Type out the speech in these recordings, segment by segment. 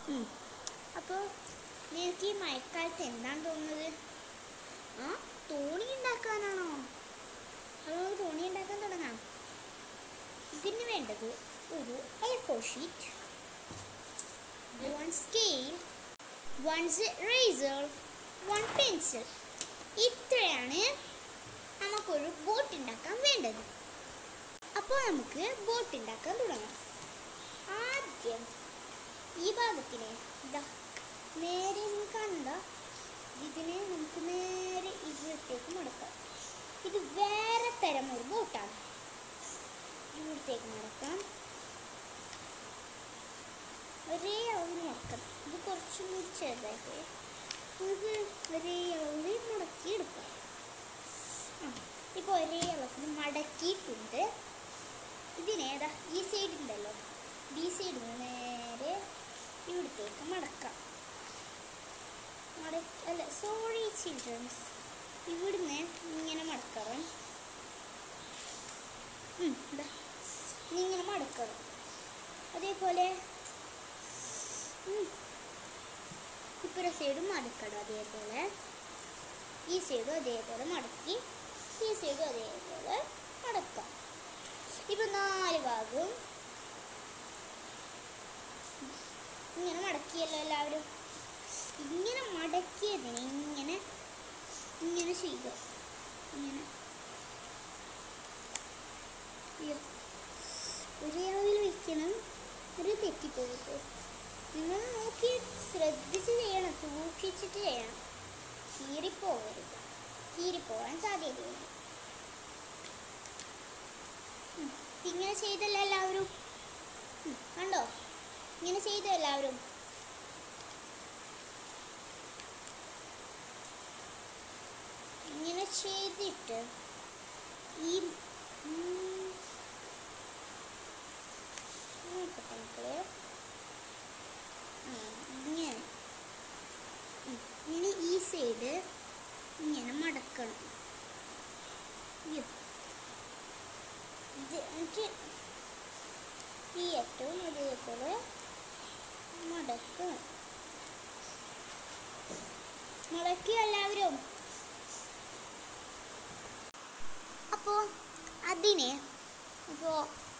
അപ്പോൾ നിനക്ക് ഈ മഴക്കാലത്ത് എന്താണ് തോന്നുന്നത് ആ തോണി ഉണ്ടാക്കാനാണോ അപ്പോൾ നമുക്ക് തോണി ഉണ്ടാക്കാൻ തുടങ്ങാം ഇതിന് വേണ്ടത് ഒരു A four sheet one scale one eraser one pencil ഇത്രയാണ് നമുക്കൊരു ബോട്ട് ഉണ്ടാക്കാൻ വേണ്ടത് അപ്പോൾ നമുക്ക് ബോട്ട് ഉണ്ടാക്കാൻ തുടങ്ങാം ആദ്യം ഈ ഭാഗത്തിനെ ഇതാ നേരെ ഇങ്ങ് കണ്ട ഇതിനെ നമുക്ക് നേരെ ഇവിടത്തേക്ക് മടക്കാം ഇത് വേറെ തരം ഒരു ബോട്ടാണ് ഇവിടത്തേക്ക് മടക്കാം ഒരേ അളവിൽ മടക്കണം ഇത് കുറച്ചും കൂടി ചെറുതായിട്ട് നമുക്ക് ഒരേ അളവിൽ മടക്കി എടുക്കാം ആ ഇപ്പോൾ ഒരേ അളവിൽ മടക്കിയിട്ടുണ്ട് ഇതിനേതാ ഈ സൈഡ് ഉണ്ടല്ലോ ഈ സൈഡിൽ നിന്ന് നേരെ ഇവിടത്തേക്ക് മടക്കാം മട അല്ല സോറി ചിൽഡ്രൻസ് ഇവിടുന്ന് ഇങ്ങനെ മടക്കണം ഉം, ദാ, ഇങ്ങനെ മടക്കണം അതേപോലെ ഉം, ഇപ്പുറ സൈഡും മടക്കണം അതേപോലെ ഈ സൈഡും അതേപോലെ മടക്കി ഈ സൈഡും അതേപോലെ മടക്കാം ഇപ്പൊ നാല് ഭാഗവും ഇങ്ങനെ മടക്കിയല്ലോ എല്ലാവരും ഇങ്ങനെ മടക്കിയതിനെ ഇങ്ങനെ ഇങ്ങനെ ചെയ്യുക ഇങ്ങനെ അയ്യോ. ഒരേ അളവിൽ വെക്കണം ഒരു തെറ്റിപ്പോയിട്ട് നിങ്ങൾ നോക്കി ശ്രദ്ധിച്ച് ചെയ്യണം സൂക്ഷിച്ചിട്ട് ചെയ്യണം കീറിപ്പോകരുത് കീറിപ്പോകാൻ സാധ്യതയുണ്ട് ഉം. ഇങ്ങനെ ചെയ്തല്ലോ എല്ലാവരും ഉം. കണ്ടോ ഇങ്ങനെ ചെയ്തോ എല്ലാവരും ഇങ്ങനെ ചെയ്തിട്ട് ഈ ഉം, നോക്കട്ടെ മക്കളെ. ആ, ഇങ്ങനെ ഉം. ഇനി ഈ സൈഡ് ഇങ്ങനെ മടക്കണം അയ്യോ. ഇത് എനിക്ക് ഈ ഏറ്റവും അതേപോലെ മടക്കണം മുളക്കി എല്ലാവരും അപ്പോൾ അതിനെ ഇപ്പോൾ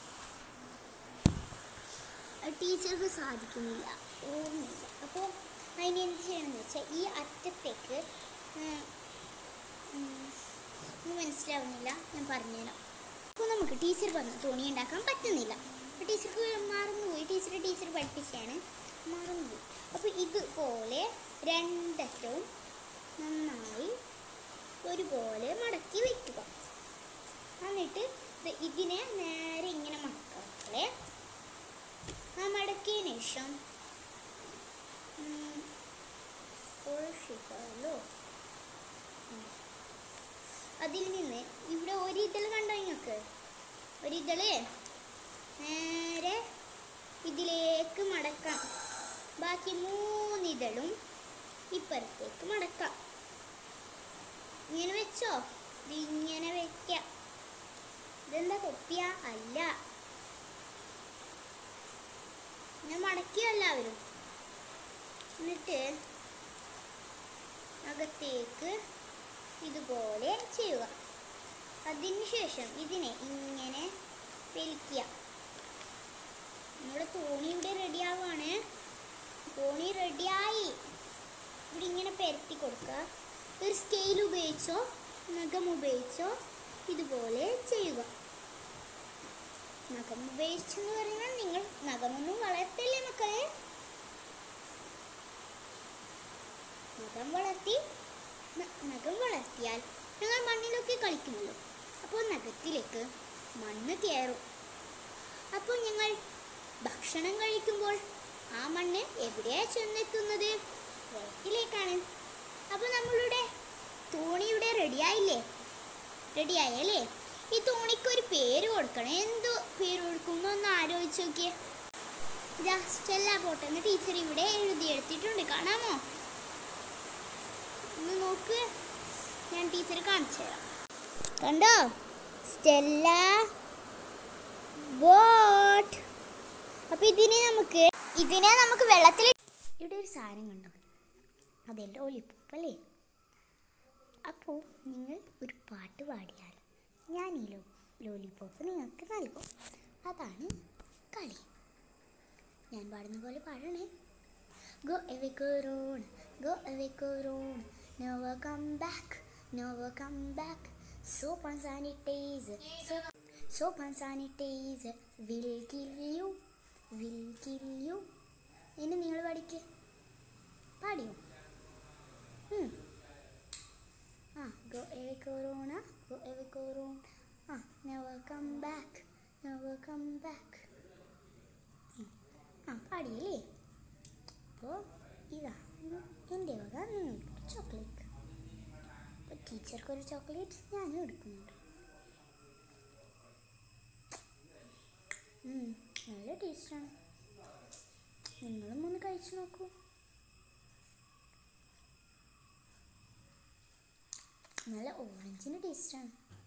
ടീച്ചർക്ക് സാധിക്കുന്നില്ല ഓർമ്മയില്ല അപ്പോൾ അതിന് എന്ത് ചെയ്യണമെന്ന് വെച്ചാൽ ഈ അറ്റത്തേക്ക് ഉം, ഉം, ഇത് മനസ്സിലാവുന്നില്ല ഞാൻ പറഞ്ഞുതരാം അപ്പോൾ നമുക്ക് ടീച്ചർ പറഞ്ഞ തുണി ഉണ്ടാക്കാൻ പറ്റുന്നില്ല അപ്പോൾ ടീച്ചർക്ക് മറന്നുപോയി ടീച്ചർ ടീച്ചർ പഠിപ്പിച്ചാണ് മറന്നുപോയി അപ്പോൾ ഇതുപോലെ രണ്ടറ്റവും നന്നായി ഒരുപോലെ മടക്കി വയ്ക്കുക എന്നിട്ട് ദേ ഇതിനെ നേരെ ഇങ്ങനെ മടക്കുക മക്കളെ ആ മടക്കിയതിന് ശേഷം ഉം, ഒഴിച്ചിട്ടാലോ ഉം. അതിൽ നിന്ന് ഇവിടെ ഒരു ഇതൾ കണ്ടോ നിങ്ങൾക്ക് ഒരു ഇതള് നേരെ ഇതിലേക്ക് മടക്കാം ബാക്കി മൂന്നിതളും ഇപ്പുറത്തേക്ക് മടക്കാം ഇങ്ങനെ വെച്ചോ ഇത് ഇങ്ങനെ വെക്കാം ഇതെന്താ കൊപ്പിയ അല്ല ഇങ്ങനെ മടക്കിയോ എല്ലാവരും എന്നിട്ട് അകത്തേക്ക് ഇതുപോലെ ചെയ്യുക അതിനുശേഷം ഇതിനെ ഇങ്ങനെ വലിക്കുക നമ്മുടെ തോണി ഇവിടെ റെഡിയാവാണ് തോണി റെഡിയായി ഇവിടെ ഇങ്ങനെ പരത്തി കൊടുക്കുക ഒരു സ്കെയിൽ ഉപയോഗിച്ചോ നഖം ഉപയോഗിച്ചോ ഇതുപോലെ ചെയ്യുക നഖം ഉപയോഗിച്ചെന്ന് പറഞ്ഞാൽ നിങ്ങൾ നഖമൊന്നും വളർത്തില്ലേ മക്കളെ നഖം വളർത്തി ന- നഖം വളർത്തിയാൽ നിങ്ങൾ മണ്ണിലൊക്കെ കളിക്കുമല്ലോ അപ്പോൾ നഖത്തിലേക്ക് മണ്ണ് കയറും അപ്പോൾ ഞങ്ങൾ ഭക്ഷണം കഴിക്കുമ്പോൾ ആ മണ്ണ് എവിടെയാ ചെന്നെത്തുന്നത് വയറ്റിലേക്കാണ് അപ്പോൾ നമ്മളുടെ തോണി ഇവിടെ റെഡിയായില്ലേ റെഡിയായല്ലേ ഈ തോണിക്ക് ഒരു പേര് കൊടുക്കണം എന്തോ പേര് കൊടുക്കുന്നു ഒന്ന് ആലോചിച്ച് നോക്കിയേ ഇതാ സ്റ്റെല്ല പോട്ടെന്ന് ടീച്ചർ ഇവിടെ എഴുതിയെടുത്തിട്ടുണ്ട് കാണാമോ ഒന്ന് നോക്ക് ഞാൻ ടീച്ചർ കാണിച്ചു തരാം കണ്ടോ സ്റ്റെല്ല ബോട്ട് അപ്പൊ ഇതിനെ നമുക്ക് ഇതിനെ നമുക്ക് വെള്ളത്തിൽ ഇവിടെ ഒരു സാധനം കണ്ടോ അതെ ലോലിപ്പോപ്പ് അല്ലേ അപ്പോൾ നിങ്ങൾ ഒരു പാട്ട് പാടിയാൽ ഞാൻ ഈ ലോ ലോലിപ്പോപ്പ് നിങ്ങൾക്ക് നൽകും അതാണ് കളി ഞാൻ പാടുന്ന പോലെ പാടണേ Go away corona, go away corona, never come back, never come back. Soap and sanitizer, soap, soap and sanitizer will kill you, will kill you. ഇനി നിങ്ങൾ പഠിക്ക് പാടിയോ ഉം. ആ go away corona go away corona ആ never come back never come back ആ പാടിയല്ലേ അപ്പോൾ ഇതാ എൻ്റെ വക നിങ്ങൾക്ക് ചോക്ലേറ്റ് അപ്പോൾ ടീച്ചർക്ക് ഒരു ചോക്ലേറ്റ് ഞാനും എടുക്കുന്നുണ്ട് ഉം, നല്ല ടേസ്റ്റാണ് നിങ്ങളും ഒന്ന് കഴിച്ചു നോക്കൂ നല്ല ഓറഞ്ചിൻ്റെ ടേസ്റ്റാണ്